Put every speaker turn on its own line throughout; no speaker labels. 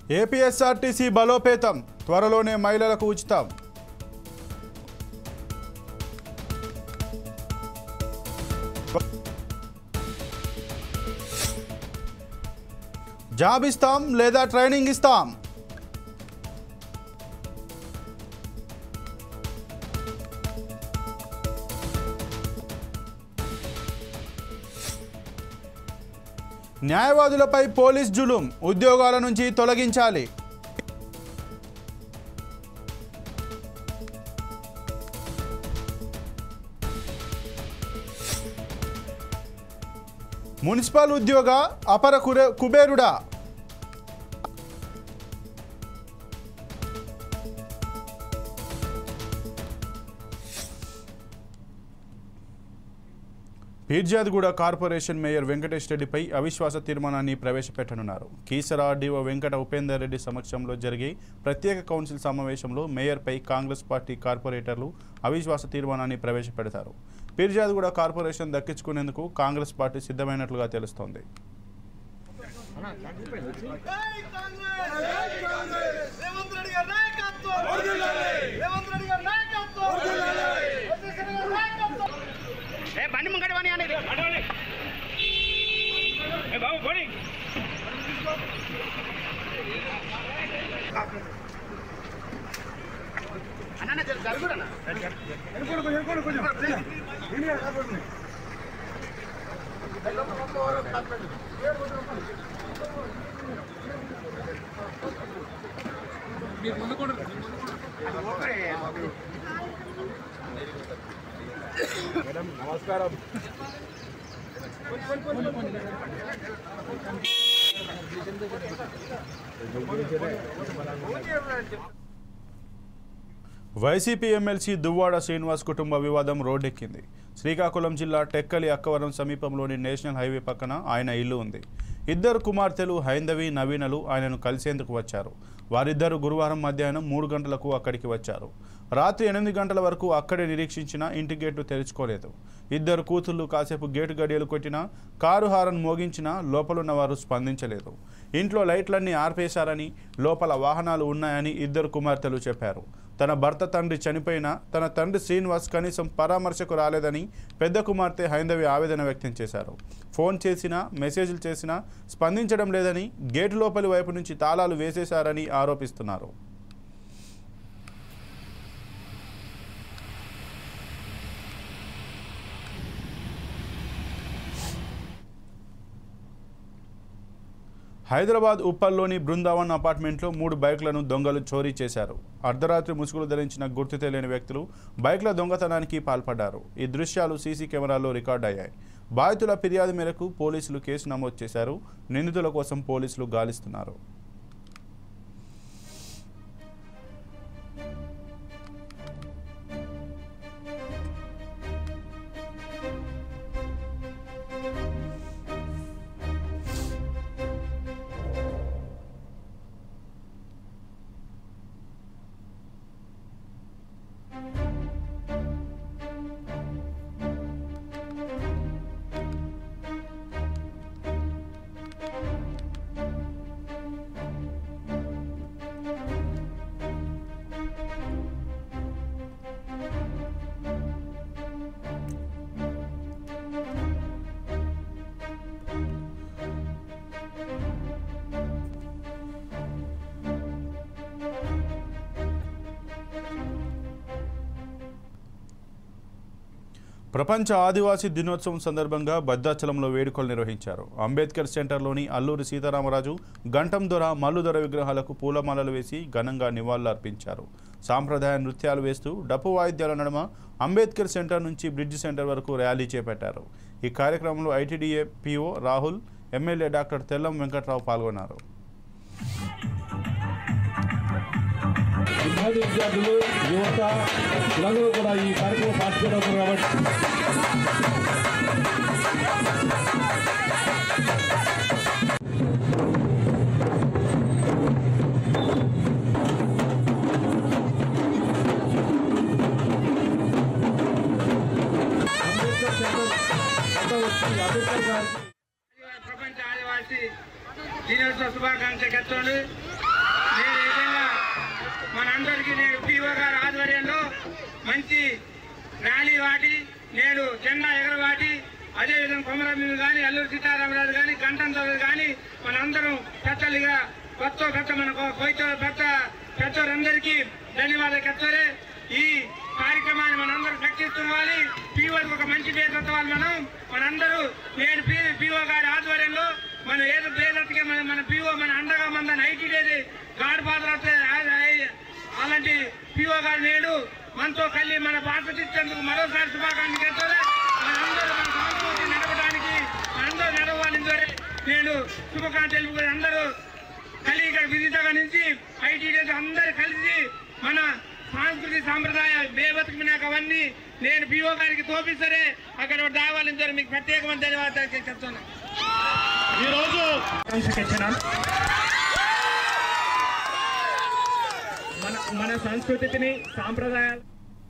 APSRTC బలోపేతం త్వరలోనే మహిళలకు ఉచితం జాబ్ ఇస్తాం లేదా ట్రైనింగ్ ఇస్తాం న్యాయవాదులపై పోలీస్ జులుం ఉద్యోగాల నుంచి తొలగించాలి మున్సిపల్ ఉద్యోగ అపర కురే కుబేరుడా పీర్జాద్గూడ కార్పొరేషన్ మేయర్ వెంకటేష్ రెడ్డిపై అవిశ్వాస తీర్మానాన్ని ప్రవేశపెట్టనున్నారు కీసర ఆర్డీఓ వెంకట ఉపేందర్ రెడ్డి సమక్షంలో జరిగే ప్రత్యేక కౌన్సిల్ సమావేశంలో మేయర్పై కాంగ్రెస్ పార్టీ కార్పొరేటర్లు అవిశ్వాస తీర్మానాన్ని ప్రవేశపెడతారు పీర్జాద్గూడ కార్పొరేషన్ దక్కించుకునేందుకు కాంగ్రెస్ పార్టీ సిద్ధమైనట్లుగా తెలుస్తోంది
రేవంత్ రెడ్డి గారి నాయకత్వం రేవంత్ రెడ్డి గారి నాయకత్వం వెంకటేశ్వర గారి నాయకత్వం
ఏ బండి ముంగడి పని అని ఏ బాబు పోనీ అన్న జరుగురన్నా
వైసీపీ ఎమ్మెల్సీ దువ్వాడ శ్రీనివాస్ కుటుంబ వివాదం రోడ్డెక్కింది శ్రీకాకుళం జిల్లా టెక్కలి అక్కవరం సమీపంలోని నేషనల్ హైవే పక్కన ఆయన ఇల్లు ఉంది ఇద్దరు కుమార్తెలు హైందవి నవీనలు ఆయనను కలిసేందుకు వచ్చారు వారిద్దరు గురువారం మధ్యాహ్నం మూడు గంటలకు అక్కడికి వచ్చారు రాత్రి ఎనిమిది గంటల వరకు అక్కడే నిరీక్షించిన ఇంటి గేటు తెరుచుకోలేదు ఇద్దరు కూతుళ్లు కాసేపు గేటు గడియలు కొట్టినా కారు హారన్ మోగించినా లోపలున్న వారు స్పందించలేదు ఇంట్లో లైట్లన్నీ ఆర్పేశారని లోపల వాహనాలు ఉన్నాయని ఇద్దరు కుమార్తెలు చెప్పారు తన భర్త తండ్రి చనిపోయినా తన తండ్రి శ్రీనివాస్ కనీసం పరామర్శకు రాలేదని పెద్ద కుమార్తె హైందవి ఆవేదన వ్యక్తం చేశారు ఫోన్ చేసినా మెసేజ్లు చేసినా స్పందించడం లేదని గేటు లోపలి వైపు నుంచి తాళాలు వేసేశారని ఆరోపిస్తున్నారు హైదరాబాద్ ఉప్పల్లోని బృందావన్ అపార్ట్మెంట్లో మూడు బైక్లను దొంగలు చోరీ చేశారు అర్ధరాత్రి ముసుగులు ధరించిన గుర్తు తెలియని వ్యక్తులు బైక్ల దొంగతనానికి పాల్పడ్డారు ఈ దృశ్యాలు సీసీ కెమెరాల్లో రికార్డ్ అయ్యాయి బాధితుల ఫిర్యాదు మేరకు పోలీసులు కేసు నమోదు చేశారు నిందితుల కోసం పోలీసులు గాలిస్తున్నారు ప్రపంచ ఆదివాసీ దినోత్సవం సందర్భంగా భద్రాచలంలో వేడుకలు నిర్వహించారు అంబేద్కర్ సెంటర్లోని అల్లూరి సీతారామరాజు గంటం దొర మల్లుదొర విగ్రహాలకు పూలమాలలు వేసి ఘనంగా నివాళులర్పించారు సాంప్రదాయ నృత్యాలు వేస్తూ డప్పు వాయిద్యాల నడుమ అంబేద్కర్ సెంటర్ నుంచి బ్రిడ్జ్ సెంటర్ వరకు ర్యాలీ చేపట్టారు ఈ కార్యక్రమంలో ITDA PO Rahul MLA doctor Tellam Venkatrao పాల్గొన్నారు
విద్యార్థి విద్యార్థులు యువత వీళ్ళందరూ కూడా ఈ కార్యక్రమం పార్టిసిపేట్ అవుతారు కాబట్టి అంబేద్కర్ సెంటర్ అంతా వచ్చి అంబేద్కర్ గారికి
ప్రపంచ ఆదివాసీ దినోత్సవ శుభాకాంక్షలు
మనందరికీ నేడు పీఓ గారి ఆధ్వర్యంలో మంచి ర్యాలీ వాటి నేడు జెండా ఎగరవాటి అదేవిధంగా కొమరమీవి కానీ అల్లూరు సీతారామరాజు కానీ గంటం చౌదరి కానీ మనందరం పెద్దలుగా కొత్త పెద్ద మన కొత్త పెద్ద పెద్దవారందరికీ ధన్యవాదాలు చెప్తారే ఈ కార్యక్రమాన్ని మనందరం శక్తిస్తువాలి పీఓకి ఒక మంచి పేరు పెట్టవాలి మనం మనందరూ నేను పీఓ గారి ఆధ్వర్యంలో మనం ఏదో పేదట్టుగా మన మన పీఓ మన అండగా మన ఐటీ డేది గాడి పాత్ర అలాంటి పీఓ గారు నేడు మనతో కలిసి మన బాధ్యత ఇచ్చేందుకు మరోసారి శుభాకాంక్షలు చెప్తారు మనందరూ మన సంస్కృతి నడవడానికి మనందరూ నడవాలి ద్వారా నేను శుభాకాంక్షలు తెలుపుకుని అందరూ కలిగి ఇక్కడ విధితగా నుంచి ఐటీ డేస్ అందరూ కలిసి మన సాంస్కృతిక సాంప్రదాయ బేబతుకున్నాక అవన్నీ నేను పీఓ గారికి తోపిస్తారే అక్కడ దావాలని ద్వారా మీకు ప్రత్యేకమైన ధన్యవాదాలు చెప్తున్నాను
ఈరోజు
మన మన సంస్కృతిని సాంప్రదాయాలు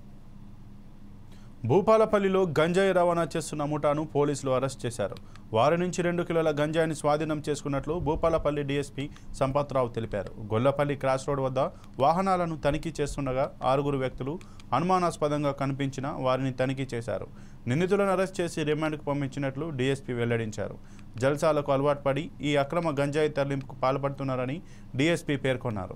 భూపాలపల్లిలో గంజాయి రవాణా చేస్తున్న ముఠాను పోలీసులు అరెస్ట్ చేశారు వారి నుంచి రెండు కిలోల గంజాయిని స్వాధీనం చేసుకున్నట్లు భూపాలపల్లి డీఎస్పీ సంపత్రావు తెలిపారు గొల్లపల్లి క్రాస్ రోడ్ వద్ద వాహనాలను తనిఖీ చేస్తుండగా ఆరుగురు వ్యక్తులు అనుమానాస్పదంగా కనిపించిన వారిని తనిఖీ చేశారు నిందితులను అరెస్ట్ చేసి రిమాండ్కు పంపించినట్లు డీఎస్పీ వెల్లడించారు జల్సాలకు అలవాటు పడి ఈ అక్రమ గంజాయి తరలింపుకు పాల్పడుతున్నారని డీఎస్పీ పేర్కొన్నారు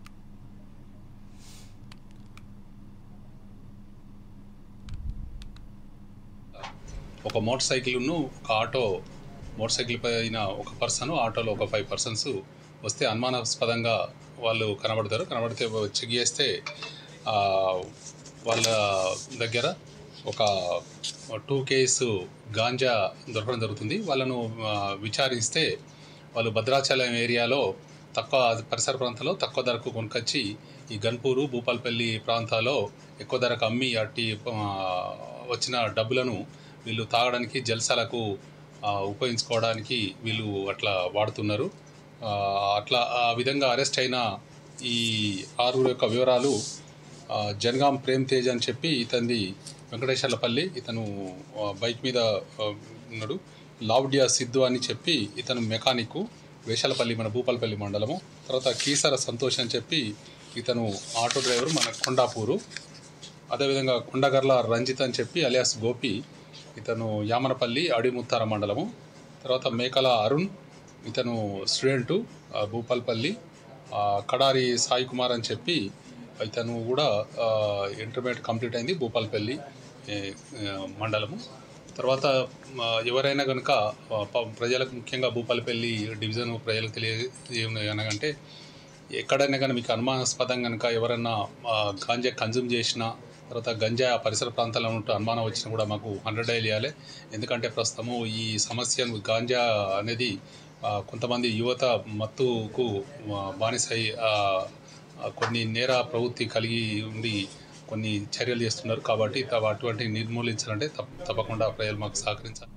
ఒక మోటార్ సైకిల్ను ఒక ఆటో మోటార్ సైకిల్ పైన ఒక పర్సన్ ఆటోలో ఒక ఫైవ్ పర్సన్స్ వస్తే అనుమానాస్పదంగా వాళ్ళు కనబడతారు కనబడితే చెక్ చేస్తే ఆ, వాళ్ళ దగ్గర ఒక టూ కేసు గాంజా దొరకడం జరుగుతుంది వాళ్ళను ఆ, విచారిస్తే వాళ్ళు భద్రాచలం ఏరియాలో తక్కువ పరిసర ప్రాంతాల్లో తక్కువ ధరకు కొనుకొచ్చి ఈ గన్పూరు భూపాలపల్లి ప్రాంతాల్లో ఎక్కువ ధరకు అమ్మి అట్టి ఆ, వచ్చిన డబ్బులను వీళ్ళు తాగడానికి జల్సాలకు ఆ, ఉపయోగించుకోవడానికి వీళ్ళు అట్లా వాడుతున్నారు ఆ, అట్లా ఆ విధంగా అరెస్ట్ అయిన ఈ ఆరుగురు యొక్క వివరాలు ఆ, జనగాం ప్రేమ్ తేజ్ అని చెప్పి ఇతనిది వెంకటేశ్వర్లపల్లి ఇతను ఆ, బైక్ మీద ఆ, ఉన్నాడు లావుడియా సిద్ధు అని చెప్పి ఇతను మెకానిక్ వేషాలపల్లి మన భూపాలపల్లి మండలము తర్వాత కీసర సంతోష్ అని చెప్పి ఇతను ఆటో డ్రైవర్ మన కొండాపూరు అదేవిధంగా కొండగర్ల రంజిత్ అని చెప్పి అలియాస్ గోపి ఇతను యామనపల్లి అడిముత్తార మండలము తర్వాత మేకల అరుణ్ ఇతను స్టూడెంటు ఆ, భూపాల్పల్లి ఆ, కడారి సాయి కుమార్ అని చెప్పి ఇతను కూడా ఆ, ఇంటర్మీడియట్ కంప్లీట్ అయింది భూపాల్పల్లి ఏ, ఆ, మండలము తర్వాత ఆ, ఎవరైనా కనుక ఆ, ప- ప్రజలకు ముఖ్యంగా భూపాలపల్లి డివిజన్ ప్రజలకు తెలియజేయనగంటే ఎక్కడైనా కానీ మీకు అనుమానాస్పదం కనుక ఎవరైనా ఆ, గాంజా కన్జ్యూమ్ చేసినా తర్వాత గంజా ఆ పరిసర ప్రాంతాల్లో ఉంటూ అనుమానం వచ్చినా కూడా మాకు హండ్రెడ్ డైల్ ఇవ్వాలి ఎందుకంటే ప్రస్తుతము ఈ సమస్యను గాంజా అనేది ఆ, కొంతమంది యువత మత్తుకు ఆ, బానిసై ఆ, ఆ, కొన్ని నేర ప్రవృత్తి కలిగి ఉండి కొన్ని చర్యలు చేస్తున్నారు కాబట్టి త- అటువంటి నిర్మూలించాలంటే తప్ప తప్పకుండా ప్రజలు మాకు సహకరించాలి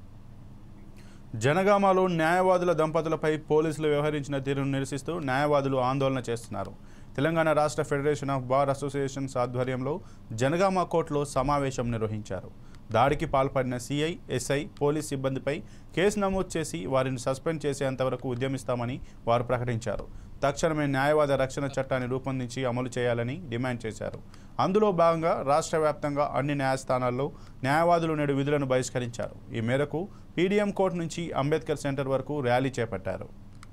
జనగామలో న్యాయవాదుల దంపతులపై పోలీసులు వ్యవహరించిన తీరును నిరసిస్తూ న్యాయవాదులు ఆందోళన చేస్తున్నారు తెలంగాణ రాష్ట్ర ఫెడరేషన్ ఆఫ్ బార్ అసోసియేషన్స్ ఆధ్వర్యంలో జనగామ కోర్టులో సమావేశం నిర్వహించారు దాడికి పాల్పడిన సిఐ ఎస్ఐ పోలీస్ సిబ్బందిపై కేసు నమోదు చేసి వారిని సస్పెండ్ చేసేంతవరకు ఉద్యమిస్తామని వారు ప్రకటించారు తక్షణమే న్యాయవాద రక్షణ చట్టాన్ని రూపొందించి అమలు చేయాలని డిమాండ్ చేశారు అందులో భాగంగా రాష్ట్ర వ్యాప్తంగా అన్ని న్యాయస్థానాల్లో న్యాయవాదులు నేడు విధులను బహిష్కరించారు ఈ మేరకు పీడీఎం కోర్టు నుంచి అంబేద్కర్ సెంటర్ వరకు ర్యాలీ చేపట్టారు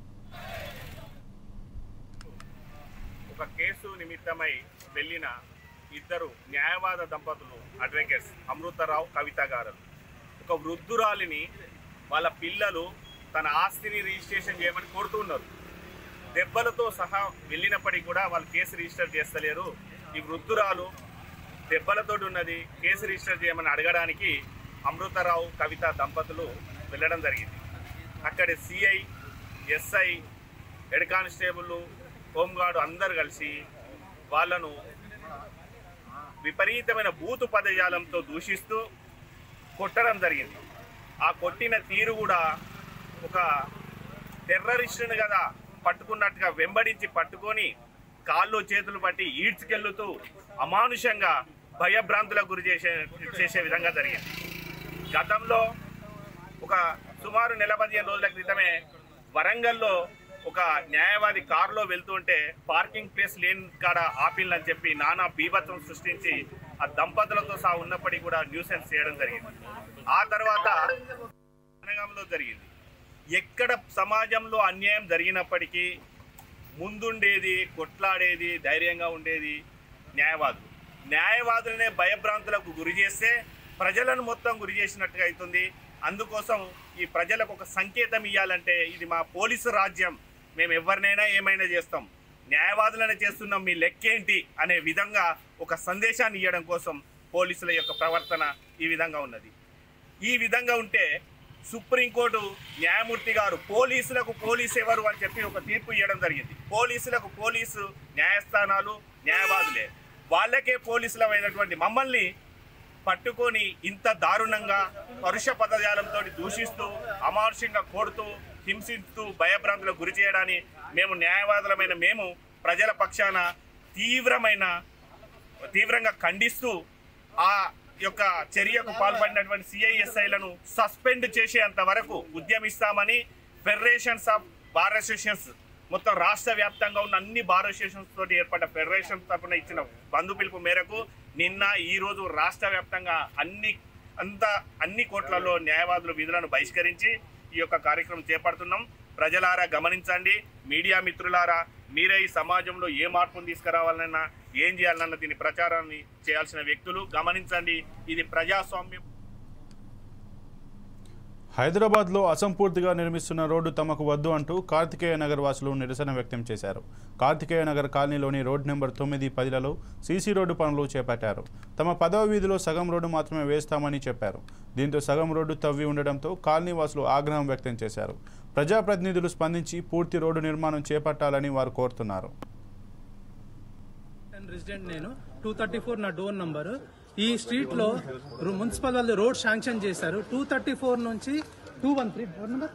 ఒక కేసు నిమిత్తమై వెళ్ళిన ఇద్దరు న్యాయవాద దంపతులు అడ్వకేట్స్ అమృతరావు కవిత గారు ఒక వృద్ధురాలిని వాళ్ళ పిల్లలు తన ఆస్తిని రిజిస్ట్రేషన్ చేయమని కోరుతున్నారు దెబ్బలతో సహా వెళ్ళినప్పటికీ కూడా వాళ్ళు కేసు రిజిస్టర్ చేస్తలేరు ఈ వృద్ధురాలు దెబ్బలతో ఉన్నది కేసు రిజిస్టర్ చేయమని అడగడానికి అమృతరావు కవిత దంపతులు వెళ్ళడం జరిగింది అక్కడి CI SI head constable home guard అందరు కలిసి వాళ్ళను విపరీతమైన బూతు పదజాలంతో దూషిస్తూ కొట్టడం జరిగింది ఆ కొట్టిన తీరు కూడా ఒక టెర్రరిస్టును కదా పట్టుకున్నట్టుగా వెంబడించి పట్టుకొని కాళ్ళు చేతులు పట్టి ఈడ్చుకెళ్లుతూ అమానుషంగా భయభ్రాంతులకు గురి చేసే చేసే విధంగా జరిగింది గతంలో ఒక సుమారు నెల పదిహేను రోజుల క్రితమే వరంగల్లో ఒక న్యాయవాది కారులో వెళ్తుంటే పార్కింగ్ ప్లేస్ లేని కాడ ఆపిల్లని చెప్పి నానా బీభత్సం సృష్టించి ఆ దంపతులతో సహా ఉన్నప్పటికీ కూడా న్యూసెన్స్ చేయడం జరిగింది ఆ తర్వాత జనగాంలో జరిగింది ఎక్కడ సమాజంలో అన్యాయం జరిగినప్పటికీ ముందుండేది కొట్లాడేది ధైర్యంగా ఉండేది న్యాయవాదులు న్యాయవాదులనే భయభ్రాంతులకు గురి చేస్తే ప్రజలను మొత్తం గురి చేసినట్టుగా అవుతుంది అందుకోసం ఈ ప్రజలకు ఒక సంకేతం ఇవ్వాలంటే ఇది మా పోలీసు రాజ్యం మేము ఎవరినైనా ఏమైనా చేస్తాం న్యాయవాదులనే చేస్తున్నాం మీ లెక్కేంటి అనే విధంగా ఒక సందేశాన్ని ఇవ్వడం కోసం పోలీసుల యొక్క ప్రవర్తన ఈ విధంగా ఉన్నది ఈ విధంగా ఉంటే సుప్రీంకోర్టు న్యాయమూర్తి గారు పోలీసులకు పోలీసు ఎవరు అని చెప్పి ఒక తీర్పు ఇవ్వడం జరిగింది పోలీసులకు పోలీసు న్యాయస్థానాలు న్యాయవాదులే వాళ్ళకే పోలీసులమైనటువంటి మమ్మల్ని పట్టుకొని ఇంత దారుణంగా పరుష పదజాలంతో దూషిస్తూ అమానుషంగా కొడుతూ హింసిస్తూ భయభ్రాంతులకు గురి చేయడాన్ని మేము న్యాయవాదులమైన మేము ప్రజల పక్షాన తీవ్రమైన తీవ్రంగా ఖండిస్తూ ఆ యొక్క చర్యకు పాల్పడినటువంటి సిఐఎస్ఐలను సస్పెండ్ చేసేంత వరకు ఉద్యమిస్తామని ఫెడరేషన్స్ ఆఫ్ బార్ అసోసియేషన్స్ మొత్తం రాష్ట్ర వ్యాప్తంగా ఉన్న అన్ని బార్ అసోసియేషన్స్ తోటి ఏర్పడ్డ ఫెడరేషన్ తరఫున ఇచ్చిన బంధు పిలుపు మేరకు నిన్న ఈ రోజు రాష్ట్ర వ్యాప్తంగా అన్ని అంత అన్ని కోట్లలో న్యాయవాదుల విధులను బహిష్కరించి ఈ యొక్క కార్యక్రమం చేపడుతున్నాం ప్రజలారా గమనించండి మీడియా మిత్రులారా మీరే ఈ సమాజంలో ఏ మార్పును తీసుకురావాలన్నా ఏం చేయాలన్న దీని ప్రచారాన్ని చేయాల్సిన వ్యక్తులు గమనించండి ఇది ప్రజాస్వామ్యం
హైదరాబాద్లో అసంపూర్తిగా నిర్మిస్తున్న రోడ్డు తమకు వద్దు అంటూ కార్తికేయ నగర్ వాసులు నిరసన వ్యక్తం చేశారు కార్తికేయ నగర్ కాలనీలోని రోడ్ నెంబర్ తొమ్మిది పదిలలో సీసీ రోడ్డు పనులు చేపట్టారు తమ పదవ వీధిలో సగం రోడ్డు మాత్రమే వేస్తామని చెప్పారు దీంతో సగం రోడ్డు తవ్వి ఉండడంతో కాలనీ వాసులు ఆగ్రహం వ్యక్తం చేశారు ప్రజాప్రతినిధులు స్పందించి పూర్తి రోడ్డు నిర్మాణం చేపట్టాలని వారు కోరుతున్నారు
రెసిడెంట్ నేను టూ థర్టీ ఫోర్ నా డోర్ నంబర్ ఈ స్ట్రీట్ లో రు- మున్సిపల్ వాళ్ళు రోడ్ శాంక్షన్ చేశారు టూ థర్టీ ఫోర్ నుంచి two one three door number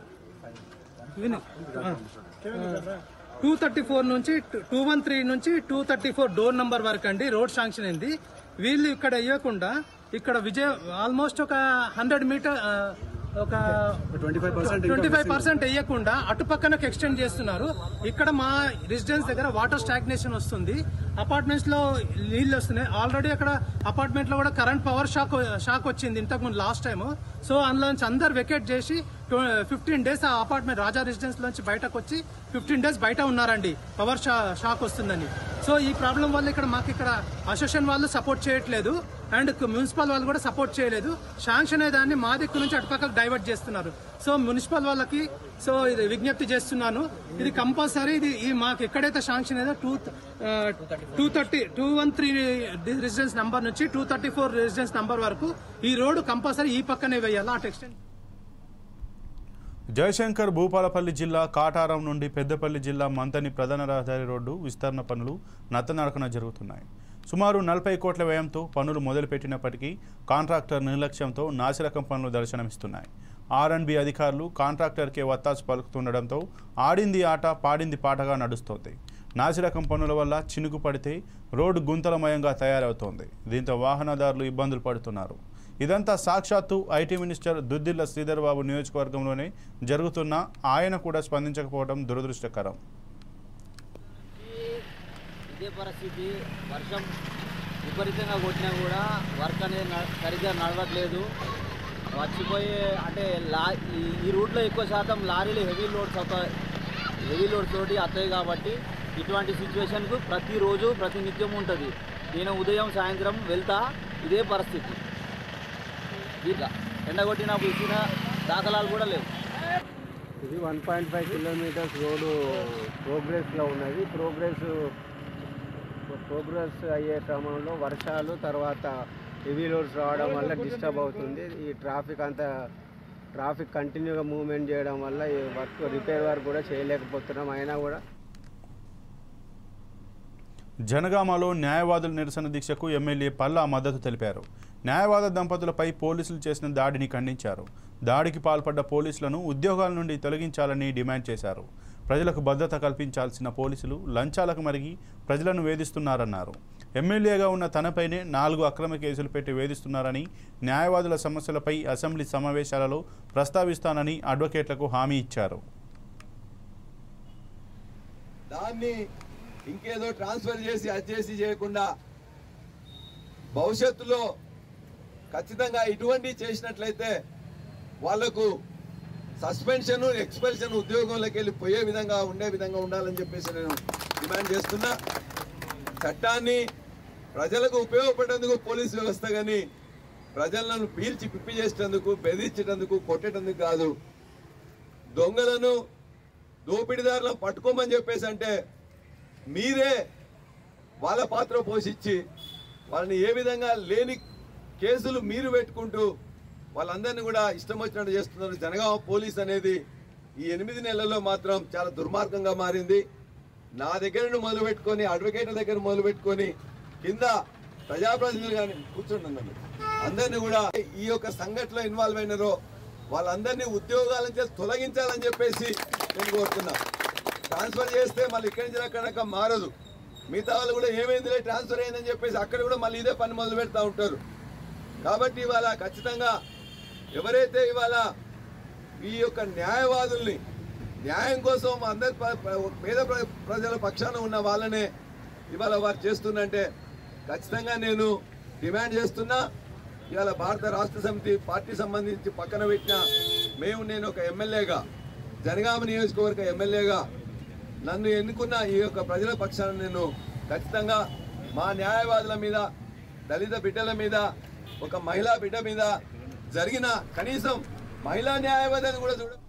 two thirty four నుంచి టూ వన్ త్రీ నుంచి two thirty four door number వరకు అండి రోడ్ శాంక్షన్ అయింది వీళ్ళు ఇక్కడ ఇవ్వకుండా ఇక్కడ విజయ ఆల్మోస్ట్ ఒక హండ్రెడ్ మీటర్ ఒక twenty five percent twenty five percent వేయకుండా అటుపక్కనకు ఎక్స్టెండ్ చేస్తున్నారు ఇక్కడ మా రెసిడెన్స్ దగ్గర వాటర్ స్టాగ్నేషన్ వస్తుంది అపార్ట్మెంట్స్ లో నీళ్లు వస్తున్నాయి ఆల్రెడీ అక్కడ అపార్ట్మెంట్ లో కూడా కరెంట్ పవర్ షాక్ షాక్ వచ్చింది ఇంతకు ముందు లాస్ట్ టైం సో అందులో నుంచి అందరు వెకేట్ చేసి ఫిఫ్టీన్ డేస్ ఆ అపార్ట్మెంట్ రాజా రెసిడెన్స్ నుంచి బయటకు వచ్చి ఫిఫ్టీన్ డేస్ బయట ఉన్నారండి పవర్ షాక్ వస్తుందని సో ఈ ప్రాబ్లం వల్ల ఇక్కడ మాకు ఇక్కడ అసోసియేషన్ వాళ్ళు సపోర్ట్ చేయట్లేదు అండ్ మున్సిపల్ వాళ్ళు కూడా సపోర్ట్ చేయలేదు శాంక్షన్ అయ్యే దాన్ని మా దిక్కు నుంచి అటుపక్కకు డైవర్ట్ చేస్తున్నారు సో మున్సిపల్ వాళ్ళకి సో ఇది విజ్ఞప్తి చేస్తున్నాను ఇది కంపల్సరీ ఇది ఈ మాకు ఎక్కడైతే శాంక్షన్ ఏదో two two thirty two one three residence number నుంచి two thirty four residence number వరకు ఈ రోడ్డు కంపల్సరీ ఈ పక్కనే వేయాలి అటు ఎక్స్టెండ్
జయశంకర్ భూపాలపల్లి జిల్లా కాటారం నుండి పెద్దపల్లి జిల్లా మంతని ప్రధాన రహదారి రోడ్డు విస్తరణ పనులు నత్తనడకన జరుగుతున్నాయి సుమారు నలభై కోట్ల వ్యయంతో పనులు మొదలుపెట్టినప్పటికీ కాంట్రాక్టర్ నిర్లక్ష్యంతో నాసిరకం పనులు దర్శనమిస్తున్నాయి ఆర్ఎన్బి అధికారులు కాంట్రాక్టర్కే వత్తాసు పలుకుతుండడంతో ఆడింది ఆట పాడింది పాటగా నడుస్తోంది నాసిరకం పనుల వల్ల చినుకు పడితే రోడ్డు గుంతలమయంగా తయారవుతోంది దీంతో వాహనదారులు ఇబ్బందులు పడుతున్నారు ఇదంతా సాక్షాత్తు ఐటీ మినిస్టర్ దుద్దిల్ల శ్రీధర్ బాబు నియోజకవర్గంలోనే జరుగుతున్న ఆయన కూడా స్పందించకపోవడం దురదృష్టకరం
ఇదే పరిస్థితి వర్షం విపరీతంగా కొట్టినా కూడా వర్క్ అనేది న- సరిగ్గా నడవట్లేదు వచ్చిపోయే అంటే లా ఈ- ఈ రూట్లో ఎక్కువ శాతం లారీలు హెవీ లోడ్స్ అవుతాయి హెవీ లోడ్స్ తోటి వస్తాయి కాబట్టి ఇటువంటి సిచ్యువేషన్కు ప్రతిరోజు ప్రతినిత్యం ఉంటుంది నేను ఉదయం సాయంత్రం వెళ్తా ఇదే పరిస్థితి ఇక ఎండగొట్టినప్పుడు ఇచ్చిన దాఖలాలు కూడా లేవు
ఇది one point five kilometres road ప్రోగ్రెస్లో ఉన్నది ప్రోగ్రెస్ ప్రోగ్రెస్ అయ్యే క్రమంలో వర్షాలు తర్వాత హెవీ లోడ్స్ రావడం వల్ల డిస్టర్బ్ అవుతుంది ఈ ట్రాఫిక్ అంతా ట్రాఫిక్ కంటిన్యూగా మూవ్మెంట్ చేయడం వల్ల ఈ వర్క్ రిపేర్ వర్క్ కూడా చేయలేకపోతున్నాం అయినా కూడా
జనగామలో న్యాయవాదుల నిరసన దీక్షకు ఎమ్మెల్యే పల్లా మద్దతు తెలిపారు న్యాయవాద దంపతులపై పోలీసులు చేసిన దాడిని ఖండించారు దాడికి పాల్పడ్డ పోలీసులను ఉద్యోగాల నుండి తొలగించాలని డిమాండ్ చేశారు ప్రజలకు భద్రత కల్పించాల్సిన పోలీసులు లంచాలకు మరిగి ప్రజలను వేధిస్తున్నారన్నారు ఎమ్మెల్యేగా ఉన్న తనపైనే నాలుగు అక్రమ కేసులు పెట్టి వేధిస్తున్నారని న్యాయవాదుల సమస్యలపై అసెంబ్లీ సమావేశాలలో ప్రస్తావిస్తానని అడ్వకేట్లకు హామీ ఇచ్చారు
దాన్ని ఇంకేదో ట్రాన్స్ఫర్ చేసి అది చేసి చేయకుండా భవిష్యత్తులో ఖచ్చితంగా ఇటువంటి చేసినట్లయితే వాళ్లకు సస్పెన్షన్ ఎక్స్పెల్షన్ ఉద్యోగంలోకి వెళ్ళి పోయే విధంగా ఉండే విధంగా ఉండాలని చెప్పేసి నేను డిమాండ్ చేస్తున్నా చట్టాన్ని ప్రజలకు ఉపయోగపడేందుకు పోలీస్ వ్యవస్థ కానీ ప్రజలను పీల్చి పిప్పి చేసేందుకు బెదిరించేటందుకు కొట్టేటందుకు కాదు దొంగలను దోపిడీదారులను పట్టుకోమని చెప్పేసి అంటే మీరే వాళ్ళ పాత్ర పోషించి వాళ్ళని ఏ విధంగా లేని కేసులు మీరు పెట్టుకుంటూ వాళ్ళందరినీ కూడా ఇష్టం వచ్చినట్టు చేస్తున్నారు జనగామ పోలీస్ అనేది ఈ ఎనిమిది నెలల్లో మాత్రం చాలా దుర్మార్గంగా మారింది నా దగ్గర నుండి మొదలు పెట్టుకొని అడ్వకేట్ల దగ్గర మొదలు పెట్టుకొని కింద ప్రజాప్రతినిధులు కానీ కూర్చుంటున్నాను అందరినీ కూడా ఈ యొక్క సంఘటనలో ఇన్వాల్వ్ అయినారో వాళ్ళందరినీ ఉద్యోగాల నుంచి తొలగించాలని చెప్పేసి నేను కోరుతున్నా ట్రాన్స్ఫర్ చేస్తే మళ్ళీ ఇక్కడి నుంచి అక్కడ మారదు మిగతా వాళ్ళు కూడా ఏమైందిలే ట్రాన్స్ఫర్ అయిందని చెప్పేసి అక్కడ కూడా మళ్ళీ ఇదే పని మొదలు పెడతా ఉంటారు కాబట్టి ఇవాళ ఖచ్చితంగా ఎవరైతే ఇవాళ ఈ యొక్క న్యాయవాదుల్ని న్యాయం కోసం అందరి ప- ప- పేద ప్ర- ప్రజల పక్షాన ఉన్న వాళ్ళనే ఇవాళ వారు చేస్తున్నంటే ఖచ్చితంగా నేను డిమాండ్ చేస్తున్నా ఇవాళ భారత రాష్ట్ర సమితి పార్టీ సంబంధించి పక్కన పెట్టిన మేము నేను ఒక ఎమ్మెల్యేగా జనగామ నియోజకవర్గ ఎమ్మెల్యేగా నన్ను ఎన్నుకున్న ఈ యొక్క ప్రజల పక్షాన నేను ఖచ్చితంగా మా న్యాయవాదుల మీద దళిత బిడ్డల మీద ఒక మహిళా బిడ్డ మీద జరిగిన కనీసం మహిళా న్యాయవాదిని కూడా చూడ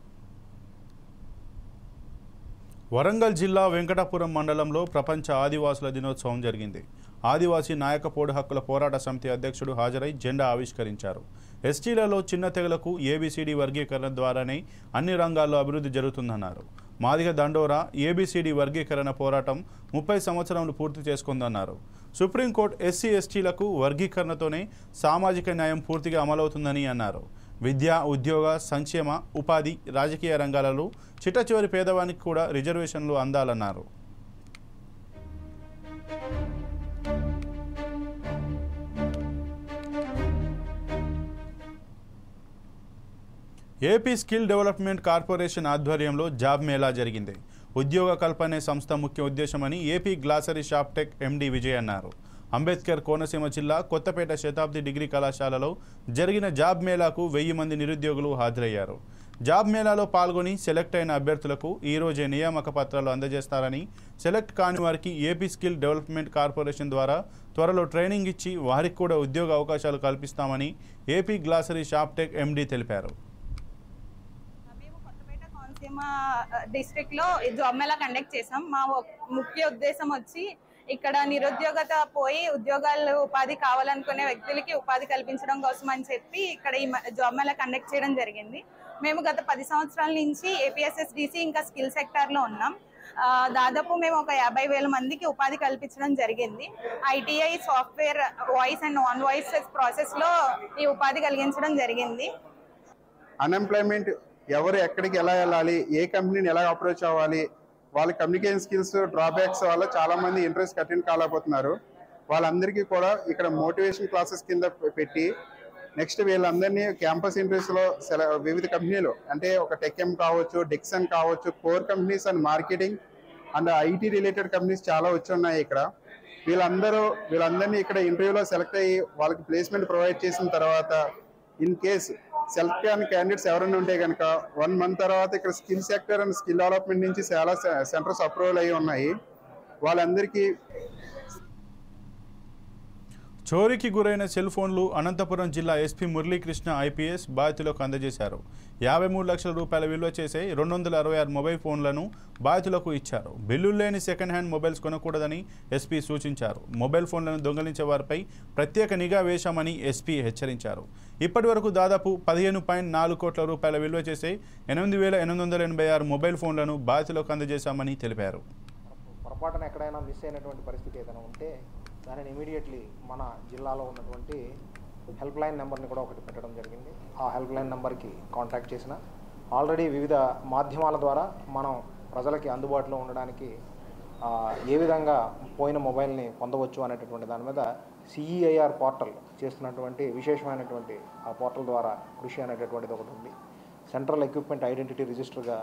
వరంగల్ జిల్లా వెంకటాపురం మండలంలో ప్రపంచ ఆదివాసుల దినోత్సవం జరిగింది ఆదివాసీ నాయక పోడు హక్కుల పోరాట సమితి అధ్యక్షుడు హాజరై జెండా ఆవిష్కరించారు ఎస్టీలలో చిన్న తెగలకు ఏబిసిడి వర్గీకరణ ద్వారానే అన్ని రంగాల్లో అభివృద్ధి జరుగుతుందన్నారు మాదిగ దండోరా ఏబిసిడి వర్గీకరణ పోరాటం ముప్పై సంవత్సరములు పూర్తి చేసుకుందన్నారు సుప్రీంకోర్టు ఎస్సీ ఎస్టీలకు వర్గీకరణతోనే సామాజిక న్యాయం పూర్తిగా అమలవుతుందని అన్నారు విద్య ఉద్యోగ సంక్షేమ ఉపాధి రాజకీయ రంగాలలో చిట్టచివరి పేదవానికి కూడా రిజర్వేషన్లు అందాలన్నారు ఏపీ స్కిల్ డెవలప్మెంట్ కార్పొరేషన్ ఆధ్వర్యంలో జాబ్ మేళా జరిగింది ఉద్యోగ కల్పనే సంస్థ ముఖ్య ఉద్దేశమని AP glossary shop tech MD Vijay అన్నారు అంబేద్కర్ కోనసీమ జిల్లా కొత్తపేట శతాబ్ది డిగ్రీ కళాశాలలో జరిగిన జాబ్ మేళాకు వెయ్యి మంది నిరుద్యోగులు హాజరయ్యారు జాబ్ మేళాలో పాల్గొని సెలెక్ట్ అయిన అభ్యర్థులకు ఈ రోజే నియామక పత్రాలు అందజేస్తారని సెలెక్ట్ కాని వారికి ఏపీ స్కిల్ డెవలప్మెంట్ కార్పొరేషన్ ద్వారా త్వరలో ట్రైనింగ్ ఇచ్చి వారికి కూడా ఉద్యోగ అవకాశాలు కల్పిస్తామని AP glossary shop tech MD తెలిపారు
కోనసీమ డిస్ట్రిక్ట్ లో ఈ జాబ్ మేళా కండక్ట్ చేసాం మా ఒ- ముఖ్య ఉద్దేశం వచ్చి ఇక్కడ నిరుద్యోగత పోయి ఉద్యోగాలు ఉపాధి కావాలనుకునే వ్యక్తులకి ఉపాధి కల్పించడం కోసం అని చెప్పి ఇక్కడ ఈ మ- జాబ్ మేళా కండక్ట్ చేయడం జరిగింది మేము గత పది సంవత్సరాల నుంచి ఏపీఎస్ఎస్డిసి ఇంకా స్కిల్ సెక్టార్ లో ఉన్నాం ఆ, దాదాపు మేము ఒక యాభై వేల మందికి ఉపాధి కల్పించడం జరిగింది ITI software voice and non voice process లో ఈ ఉపాధి కలిగించడం జరిగింది
అన్ఎంప్లాయ్మెంట్ ఎవరు ఎక్కడికి ఎలా వెళ్ళాలి ఏ కంపెనీని ఎలా అప్రోచ్ అవ్వాలి వాళ్ళ కమ్యూనికేషన్ స్కిల్స్ డ్రాబ్యాక్స్ వల్ల చాలా మంది ఇంట్రెస్ట్ అటెండ్ కాలేకపోతున్నారు వాళ్ళందరికీ కూడా ఇక్కడ మోటివేషన్ క్లాసెస్ కింద పె- పెట్టి నెక్స్ట్ వీళ్ళందరినీ క్యాంపస్ ఇంటర్వ్యూస్ లో సెల వివిధ కంపెనీలు అంటే ఒక టెక్ఎం కావచ్చు డెక్సన్ కావచ్చు core companies and marketing and IT related companies చాలా వచ్చి ఉన్నాయి ఇక్కడ వీళ్ళందరూ వీళ్ళందరినీ ఇక్కడ ఇంటర్వ్యూలో సెలెక్ట్ అయ్యి వాళ్ళకి ప్లేస్మెంట్ ప్రొవైడ్ చేసిన తర్వాత ఇన్ కేస్ సెలెక్ట్ కాని క్యాండిడేట్స్ ఎవరైనా ఉంటే కనుక వన్ మంత్ తర్వాత ఇక్కడ skill sector and skill development నుంచి చాలా సెంటర్స్ అప్రూవల్ అయ్యి ఉన్నాయి వాళ్ళందరికీ
చోరీకి గురైన సెల్ ఫోన్లు అనంతపురం జిల్లా ఎస్పీ మురళీకృష్ణ ఐపీఎస్ బాధితులకు అందజేశారు యాభై మూడు లక్షల రూపాయల విలువ చేసే రెండు వందల అరవై ఆరు మొబైల్ ఫోన్లను బాధితులకు ఇచ్చారు బిల్లులు లేని సెకండ్ హ్యాండ్ మొబైల్స్ కొనకూడదని ఎస్పీ సూచించారు మొబైల్ ఫోన్లను దొంగలించే వారిపై ప్రత్యేక నిఘా వేశామని ఎస్పీ హెచ్చరించారు ఇప్పటి వరకు దాదాపు పదిహేను పాయింట్ నాలుగు కోట్ల రూపాయల విలువ చేసే ఎనిమిది వేల ఎనిమిది వందల ఎనభై ఆరు మొబైల్ ఫోన్లను బాధితులకు అందజేశామని తెలిపారు
పొరపాటున ఎక్కడైనా మిస్ అయినటువంటి పరిస్థితి ఏదైనా ఉంటే దానిని ఇమీడియట్లీ మన జిల్లాలో ఉన్నటువంటి హెల్ప్ లైన్ నెంబర్ని కూడా ఒకటి పెట్టడం జరిగింది ఆ హెల్ప్ లైన్ నెంబర్కి కాంటాక్ట్ చేసిన ఆల్రెడీ వివిధ మాధ్యమాల ద్వారా మనం ప్రజలకి అందుబాటులో ఉండడానికి ఆ, ఏ విధంగా పోయిన మొబైల్ని పొందవచ్చు అనేటటువంటి దాని మీద సిఈఐఆర్ పోర్టల్ చేస్తున్నటువంటి విశేషమైనటువంటి ఆ పోర్టల్ ద్వారా కృషి అనేటటువంటిది ఒకటి ఉంది సెంట్రల్ ఎక్విప్మెంట్ ఐడెంటిటీ రిజిస్టర్గా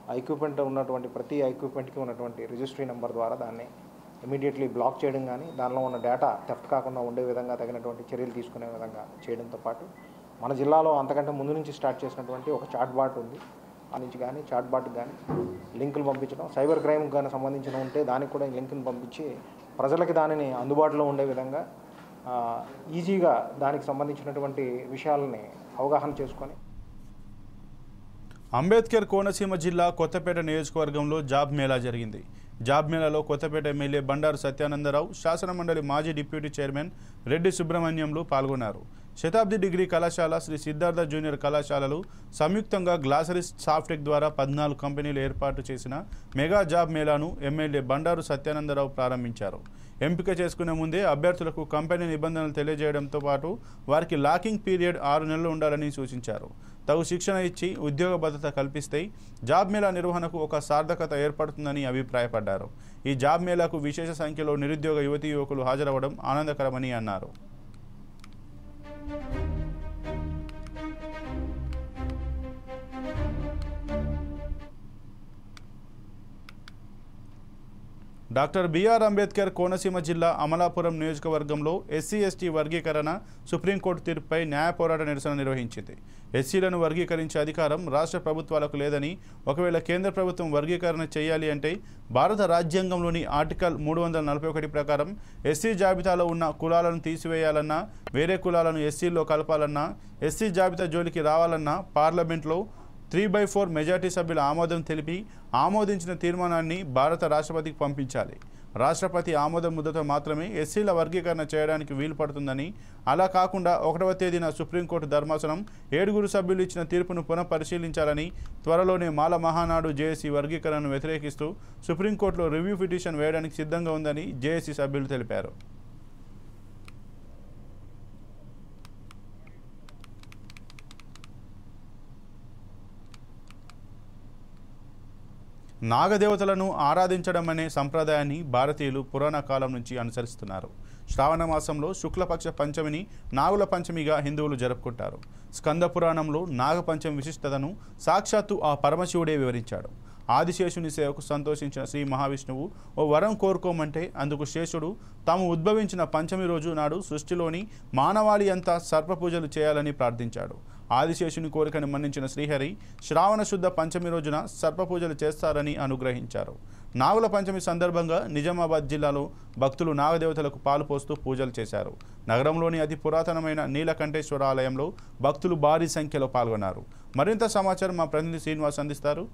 ఎక్విప్మెంట్ ఉన్నటువంటి ప్రతి ఎక్విప్మెంట్కి ఉన్నటువంటి రిజిస్ట్రీ నెంబర్ ద్వారా దాన్ని ఇమీడియట్లీ బ్లాక్ చేయడం కానీ దానిలో ఉన్న డేటా థెఫ్ట్ కాకుండా ఉండే విధంగా తగినటువంటి చర్యలు తీసుకునే విధంగా చేయడంతో పాటు మన జిల్లాలో అంతకంటే ముందు నుంచి స్టార్ట్ చేసినటువంటి ఒక చాట్ బాట్ ఉంది ఆ నుంచి కానీ చాట్ బాట్ కానీ లింకులు పంపించడం సైబర్ క్రైమ్ కానీ సంబంధించిన ఉంటే దానికి కూడా ఈ లింకును పంపించి ప్రజలకి దానిని అందుబాటులో ఉండే విధంగా ఆ, ఈజీగా దానికి సంబంధించినటువంటి విషయాలని అవగాహన చేసుకొని
అంబేద్కర్ కోనసీమ జిల్లా కొత్తపేట నియోజకవర్గంలో జాబ్ మేళా జరిగింది జాబ్ మేళాలో కొత్తపేట ఎమ్మెల్యే బండారు సత్యానందరావు శాసనమండలి మాజీ డిప్యూటీ చైర్మన్ రెడ్డి సుబ్రహ్మణ్యంలు పాల్గొన్నారు శతాబ్ది డిగ్రీ కళాశాల శ్రీ సిద్ధార్థ జూనియర్ కళాశాలలు సంయుక్తంగా గ్లాసరీస్ సాఫ్టెక్ ద్వారా పద్నాలుగు కంపెనీలు ఏర్పాటు చేసిన మెగా జాబ్ మేళాను ఎమ్మెల్యే బండారు సత్యానందరావు ప్రారంభించారు ఎంపిక చేసుకునే ముందే అభ్యర్థులకు కంపెనీ నిబంధనలు తెలియజేయడంతో పాటు వారికి లాకింగ్ పీరియడ్ ఆరు నెలలు ఉండాలని సూచించారు తగు శిక్షణ ఇచ్చి ఉద్యోగ భద్రత కల్పిస్తే జాబ్ మేళా నిర్వహణకు ఒక సార్థకత ఏర్పడుతుందని అభిప్రాయపడ్డారు ఈ జాబ్ మేళాకు విశేష సంఖ్యలో నిరుద్యోగ యువతీ యువకులు హాజరవ్వడం ఆనందకరమని అన్నారు డాక్టర్ బిఆర్ అంబేద్కర్ కోనసీమ జిల్లా అమలాపురం నియోజకవర్గంలో ఎస్సీ ఎస్టీ వర్గీకరణ సుప్రీంకోర్టు తీర్పుపై న్యాయ పోరాట నిరసన నిర్వహించింది ఎస్సీలను వర్గీకరించే అధికారం రాష్ట్ర ప్రభుత్వాలకు లేదని ఒకవేళ కేంద్ర ప్రభుత్వం వర్గీకరణ చేయాలి అంటే భారత రాజ్యాంగంలోని ఆర్టికల్ మూడు వందల నలభై ఒకటి ప్రకారం ఎస్సీ జాబితాలో ఉన్న కులాలను తీసివేయాలన్నా వేరే కులాలను ఎస్సీల్లో కలపాలన్నా ఎస్సీ జాబితా జోలికి రావాలన్నా పార్లమెంట్లో త్రీ బై ఫోర్ మెజార్టీ సభ్యుల ఆమోదం తెలిపి ఆమోదించిన తీర్మానాన్ని భారత రాష్ట్రపతికి పంపించాలి రాష్ట్రపతి ఆమోదం ముద్దతో మాత్రమే ఎస్సీల వర్గీకరణ చేయడానికి వీలు పడుతుందని అలా కాకుండా ఒకటవ తేదీన సుప్రీంకోర్టు ధర్మాసనం ఏడుగురు సభ్యులు ఇచ్చిన తీర్పును పునఃపరిశీలించాలని త్వరలోనే మాల మహానాడు జేఏసీ వర్గీకరణను వ్యతిరేకిస్తూ సుప్రీంకోర్టులో రివ్యూ పిటిషన్ వేయడానికి సిద్ధంగా ఉందని జేఏసీ సభ్యులు తెలిపారు నాగదేవతలను ఆరాధించడం అనే సంప్రదాయాన్ని భారతీయులు పురాణ కాలం నుంచి అనుసరిస్తున్నారు శ్రావణ మాసంలో శుక్లపక్ష పంచమిని నాగుల పంచమిగా హిందువులు జరుపుకుంటారు స్కంద పురాణంలో నాగపంచమి విశిష్టతను సాక్షాత్తు ఆ పరమశివుడే వివరించాడు ఆదిశేషుని సేవకు సంతోషించిన శ్రీ మహావిష్ణువు ఓ వరం కోరుకోమంటే అందుకు శేషుడు తాము ఉద్భవించిన పంచమి రోజు నాడు సృష్టిలోని మానవాళి అంతా సర్పపూజలు చేయాలని ప్రార్థించాడు ఆదిశేషుని కోరికను మన్నించిన శ్రీహరి శ్రావణ శుద్ధ పంచమి రోజున సర్పపూజలు చేస్తారని అనుగ్రహించారు నాగుల పంచమి సందర్భంగా నిజామాబాద్ జిల్లాలో భక్తులు నాగదేవతలకు పాలు పోస్తూ పూజలు చేశారు నగరంలోని అతి పురాతనమైన నీలకంఠేశ్వర ఆలయంలో భక్తులు భారీ సంఖ్యలో పాల్గొన్నారు మరింత సమాచారం మా ప్రతినిధి శ్రీనివాస్ అందిస్తారు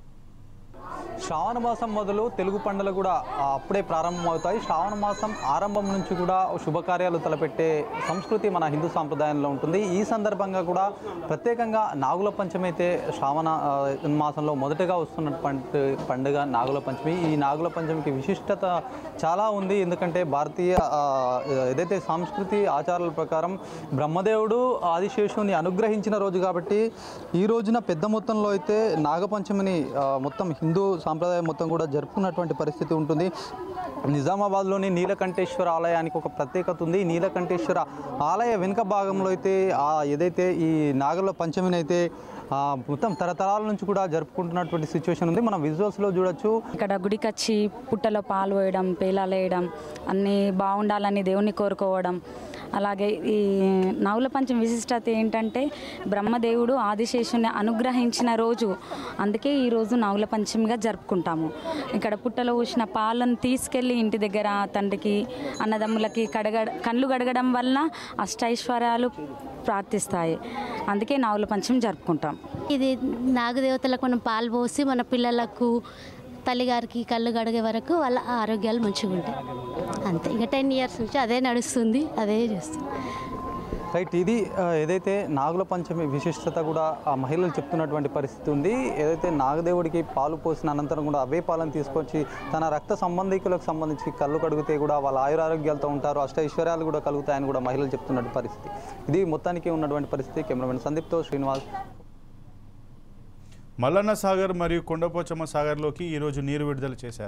శ్రావణ మాసం మొదలు తెలుగు పండుగలు కూడా ఆ, అప్పుడే ప్రారంభమవుతాయి శ్రావణ మాసం ఆరంభం నుంచి కూడా శుభకార్యాలు తలపెట్టే సంస్కృతి మన హిందూ సాంప్రదాయంలో ఉంటుంది ఈ సందర్భంగా కూడా ప్రత్యేకంగా నాగుల పంచమి అయితే శ్రావణ ఆ, మాసంలో మొదటగా వస్తున్నటువంటి పండుగ నాగుల పంచమి ఈ నాగుల పంచమికి విశిష్టత చాలా ఉంది ఎందుకంటే భారతీయ ఆ, ఏదైతే సంస్కృతి ఆచారాల ప్రకారం బ్రహ్మదేవుడు ఆదిశేషుని అనుగ్రహించిన రోజు కాబట్టి ఈ రోజున పెద్ద మొత్తంలో అయితే నాగపంచమిని ఆ, మొత్తం హిందూ సాంప్రదాయం మొత్తం కూడా జరుపుకున్నటువంటి పరిస్థితి ఉంటుంది నిజామాబాద్లోని నీలకంఠేశ్వర ఆలయానికి ఒక ప్రత్యేకత ఉంది ఈ నీలకంఠేశ్వర ఆలయ వెనుక భాగంలో అయితే ఆ ఏదైతే ఈ నాగల పంచమిని అయితే ఆ, మొత్తం తరతరాల నుంచి కూడా జరుపుకుంటున్నటువంటి సిచ్యువేషన్ ఉంది మనం విజువల్స్లో చూడొచ్చు
ఇక్కడ గుడికి వచ్చి పుట్టలో పాలు వేయడం పేలాలు వేయడం అన్నీ బాగుండాలని దేవుణ్ణి కోరుకోవడం అలాగే ఈ నవుల పంచమి విశిష్టత ఏంటంటే బ్రహ్మదేవుడు ఆదిశేషుని అనుగ్రహించిన రోజు అందుకే ఈ రోజు నవుల పంచమిగా జరుపుకుంటాము ఇక్కడ పుట్టలో ఊసిన పాలను తీసుకెళ్ళి ఇంటి దగ్గర తండ్రికి అన్నదమ్ములకి కడగ కళ్ళు గడగడం వల్ల అష్టైశ్వర్యాలు ప్రార్థిస్తాయి అందుకే నవుల పంచమి జరుపుకుంటాం
ఇది నాగదేవతలకు మనం పాలు పోసి మన పిల్లలకు తల్లిగారికి కళ్ళు గడిగే వరకు వాళ్ళ ఆరోగ్యాలు మంచిగా ఉంటాయి అంతే ఇక టెన్ ఇయర్స్ నుంచి అదే నడుస్తుంది అదే చేస్తుంది
రైట్ ఇది ఆ, ఏదైతే నాగుల పంచమి విశిష్టత కూడా ఆ మహిళలు చెప్తున్నటువంటి పరిస్థితి ఉంది ఏదైతే నాగదేవుడికి పాలు పోసిన అనంతరం కూడా అవే పాలను తీసుకొచ్చి తన రక్త సంబంధికులకు సంబంధించి కళ్ళు కడిగితే కూడా వాళ్ళ ఆయురారోగ్యాలతో ఉంటారు అష్ట ఐశ్వర్యాలు కూడా కలుగుతాయని కూడా మహిళలు చెప్తున్నటువంటి పరిస్థితి ఇది మొత్తానికి ఉన్నటువంటి పరిస్థితి కెమెరామెన్ సందీప్తో శ్రీనివాస్
మల్లన్న సాగర్ మరియు కొండపోచమ్మ సాగర్లోకి ఈరోజు నీరు విడుదల చేశారు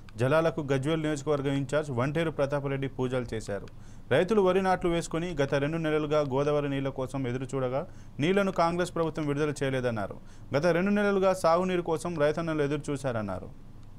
జలాలకు గజ్వేల్ నియోజకవర్గం ఇన్ఛార్జ్ వంటేరు ప్రతాపరెడ్డి పూజలు చేశారు రైతులు వరి నాట్లు వేసుకుని గత రెండు నెలలుగా గోదావరి నీళ్ల కోసం ఎదురు చూడగా నీళ్లను కాంగ్రెస్ ప్రభుత్వం విడుదల చేయలేదన్నారు గత రెండు నెలలుగా సాగునీరు కోసం రైతన్నలు ఎదురు చూశారన్నారు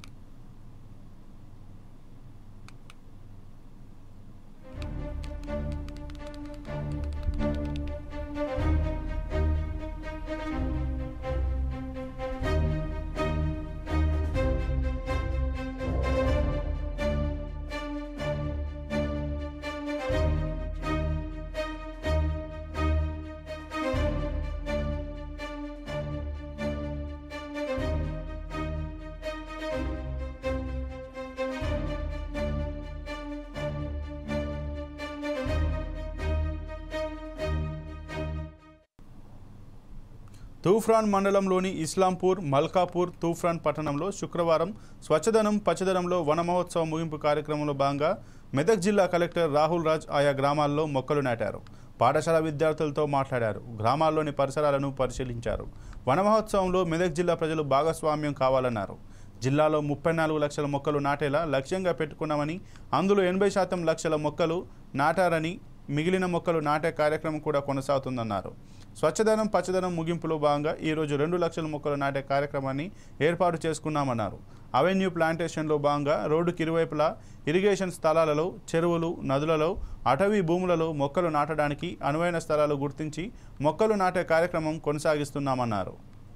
తూఫ్రాన్ మండలంలోని ఇస్లాంపూర్ మల్కాపూర్ తూఫ్రాన్ పట్టణంలో శుక్రవారం స్వచ్ఛదనం పచ్చదనంలో వన మహోత్సవం ముగింపు కార్యక్రమంలో భాగంగా మెదక్ జిల్లా కలెక్టర్ రాహుల్ రాజ్ ఆయా గ్రామాల్లో మొక్కలు నాటారు పాఠశాల విద్యార్థులతో మాట్లాడారు గ్రామాల్లోని పరిసరాలను పరిశీలించారు వన మహోత్సవంలో మెదక్ జిల్లా ప్రజలు భాగస్వామ్యం కావాలన్నారు జిల్లాలో ముప్పై నాలుగు లక్షల మొక్కలు నాటేలా లక్ష్యంగా పెట్టుకున్నామని అందులో ఎనభై శాతం లక్షల మొక్కలు నాటారని మిగిలిన మొక్కలు నాటే కార్యక్రమం కూడా కొనసాగుతుందన్నారు స్వచ్ఛదనం పచ్చదనం ముగింపులో భాగంగా ఈరోజు రెండు లక్షల మొక్కలు నాటే కార్యక్రమాన్ని ఏర్పాటు చేసుకున్నామన్నారు అవెన్యూ ప్లాంటేషన్లో భాగంగా రోడ్డుకి ఇరువైపులా ఇరిగేషన్ స్థలాలలో చెరువులు నదులలో అటవీ భూములలో మొక్కలు నాటడానికి అనువైన స్థలాలు గుర్తించి మొక్కలు నాటే కార్యక్రమం కొనసాగిస్తున్నామన్నారు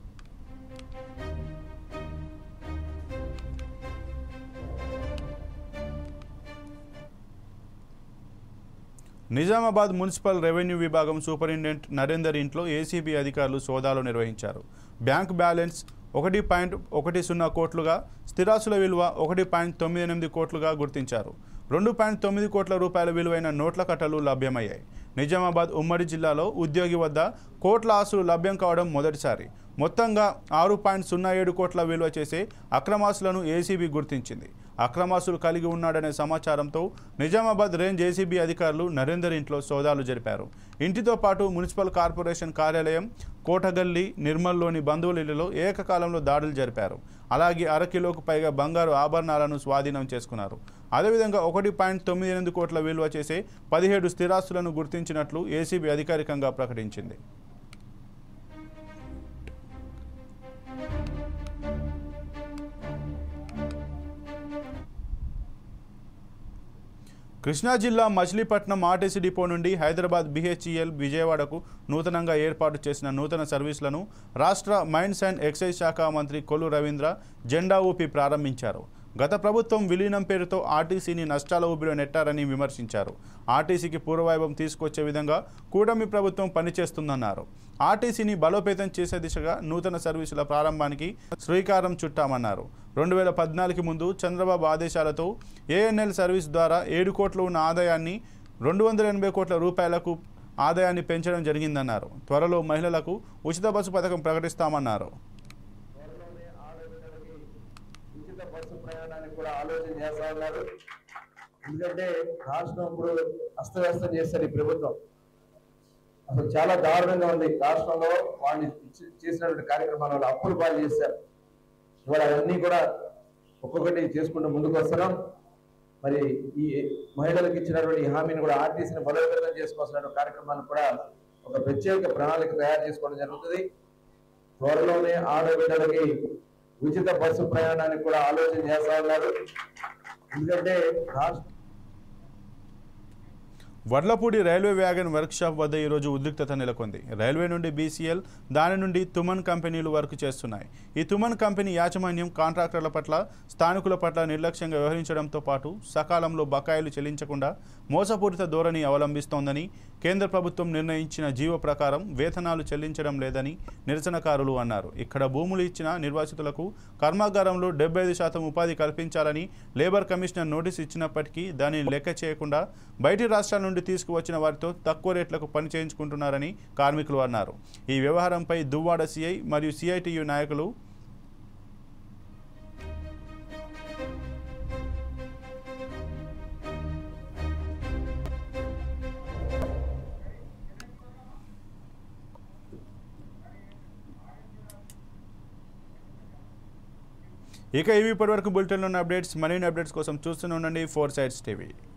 నిజామాబాద్ మున్సిపల్ రెవెన్యూ విభాగం సూపరింటెండెంట్ నరేందర్ ఇంట్లో ఏసీబీ అధికారులు సోదాలు నిర్వహించారు బ్యాంక్ బ్యాలెన్స్ ఒకటి పాయింట్ ఒకటి సున్నా కోట్లుగా స్థిరాస్తుల విలువ ఒకటి పాయింట్ తొమ్మిది ఎనిమిది కోట్లుగా గుర్తించారు రెండు పాయింట్ తొమ్మిది కోట్ల రూపాయల విలువైన నోట్ల కట్టలు లభ్యమయ్యాయి నిజామాబాద్ ఉమ్మడి జిల్లాలో ఉద్యోగి వద్ద కోట్ల ఆస్తులు లభ్యం కావడం మొదటిసారి మొత్తంగా ఆరు పాయింట్ సున్నా ఏడు కోట్ల విలువ చేసే అక్రమాస్తులను ఏసీబీ గుర్తించింది అక్రమాస్తులు కలిగి ఉన్నాడనే సమాచారంతో నిజామాబాద్ రేంజ్ ఏసీబీ అధికారులు నరేందర్ ఇంట్లో సోదాలు జరిపారు ఇంటితో పాటు మున్సిపల్ కార్పొరేషన్ కార్యాలయం కోటగల్లి నిర్మల్లోని బంధువుల ఇళ్లలో ఏకకాలంలో దాడులు జరిపారు అలాగే అరకిలోకు పైగా బంగారు ఆభరణాలను స్వాధీనం చేసుకున్నారు అదేవిధంగా ఒకటి పాయింట్ తొమ్మిది ఎనిమిది కోట్ల విలువ చేసే పదిహేడు స్థిరాస్తులను గుర్తించినట్లు ఏసీబీ అధికారికంగా ప్రకటించింది కృష్ణా జిల్లా మచిలీపట్నం ఆర్టీసీ డిపో నుండి హైదరాబాద్ బిహెచ్ఈఎల్ విజయవాడకు నూతనంగా ఏర్పాటు చేసిన నూతన సర్వీసులను రాష్ట్ర మైన్స్ అండ్ ఎక్సైజ్ శాఖ మంత్రి కొల్లు రవీంద్ర జెండా ఊపి ప్రారంభించారు గత ప్రభుత్వం విలీనం పేరుతో ఆర్టీసీని నష్టాల ఊబిలో నెట్టారని విమర్శించారు ఆర్టీసీకి పూర్వవైభవం తీసుకొచ్చే విధంగా కూటమి ప్రభుత్వం పనిచేస్తుందన్నారు ఆర్టీసీని బలోపేతం చేసే దిశగా నూతన సర్వీసుల ప్రారంభానికి శ్రీకారం చుట్టామన్నారు రెండు వేల పద్నాలుగు ముందు చంద్రబాబు ఆదేశాలతో ఏఎన్ఎల్ సర్వీస్ ద్వారా ఏడు కోట్లు ఉన్న ఆదాయాన్ని రెండు వందల ఎనభై కోట్ల రూపాయలకు ఆదాయాన్ని పెంచడం జరిగిందన్నారు త్వరలో మహిళలకు ఉచిత బస్సు పథకం ప్రకటిస్తామన్నారు
ఉచిత బస్సు ప్రయాణానికి కూడా ఆలోచన చేస్తా ఉన్నారు ఎందుకంటే రాష్ట్రం ఇప్పుడు అస్తవ్యస్తం చేస్తారు ఈ ప్రభుత్వం అసలు చాలా దారుణంగా ఉంది రాష్ట్రంలో వాళ్ళు ఇచ్చి- చేసినటువంటి కార్యక్రమాల వల్ల అప్పులు పాలు చేశారు ఇవాళ అవన్నీ కూడా ఒక్కొక్కటి చేసుకుంటూ ముందుకు వస్తున్నాం మరి ఈ మహిళలకు ఇచ్చినటువంటి ఈ హామీని కూడా ఆర్టీసీని బలోపేతం చేసుకోవాల్సిన కార్యక్రమాన్ని కూడా ఒక ప్రత్యేక ప్రణాళిక తయారు చేసుకోవడం జరుగుతుంది త్వరలోనే ఆడబిడ్డలకి ఉచిత బస్సు ప్రయాణానికి కూడా ఆలోచన చేస్తా ఉన్నారు ఎందుకంటే రాష్ట్ర
వడ్లపూడి రైల్వే వ్యాగన్ వర్క్షాప్ వద్ద ఈరోజు ఉద్రిక్తత నెలకొంది రైల్వే నుండి బీసీఎల్ దాని నుండి తుమన్ కంపెనీలు వర్క్ చేస్తున్నాయి ఈ తుమన్ కంపెనీ యాజమాన్యం కాంట్రాక్టర్ల పట్ల స్థానికుల పట్ల నిర్లక్ష్యంగా వ్యవహరించడంతో పాటు సకాలంలో బకాయిలు చెల్లించకుండా మోసపూరిత ధోరణి అవలంబిస్తోందని కేంద్ర ప్రభుత్వం నిర్ణయించిన జీవో ప్రకారం వేతనాలు చెల్లించడం లేదని నిరసనకారులు అన్నారు ఇక్కడ భూములు ఇచ్చిన నిర్వాసితులకు కర్మాగారంలో డెబ్బై ఐదు శాతం ఉపాధి కల్పించాలని లేబర్ కమిషనర్ నోటీస్ ఇచ్చినప్పటికీ దానిని లెక్క చేయకుండా బయటి రాష్ట్రాల నుండి తీసుకువచ్చిన వారితో తక్కువ రేట్లకు పని చేయించుకుంటున్నారని కార్మికులు అన్నారు ఈ వ్యవహారంపై దువ్వాడ సిఐ మరియు సిఐటియు నాయకులు ఈ ఇక ఇవి ఇప్పటివరకు బులెటిన్లో ఉన్న అప్డేట్స్ మరిన్ని అప్డేట్స్ కోసం చూస్తూనే ఉండండి ఫోర్ సైడ్స్ టీవీ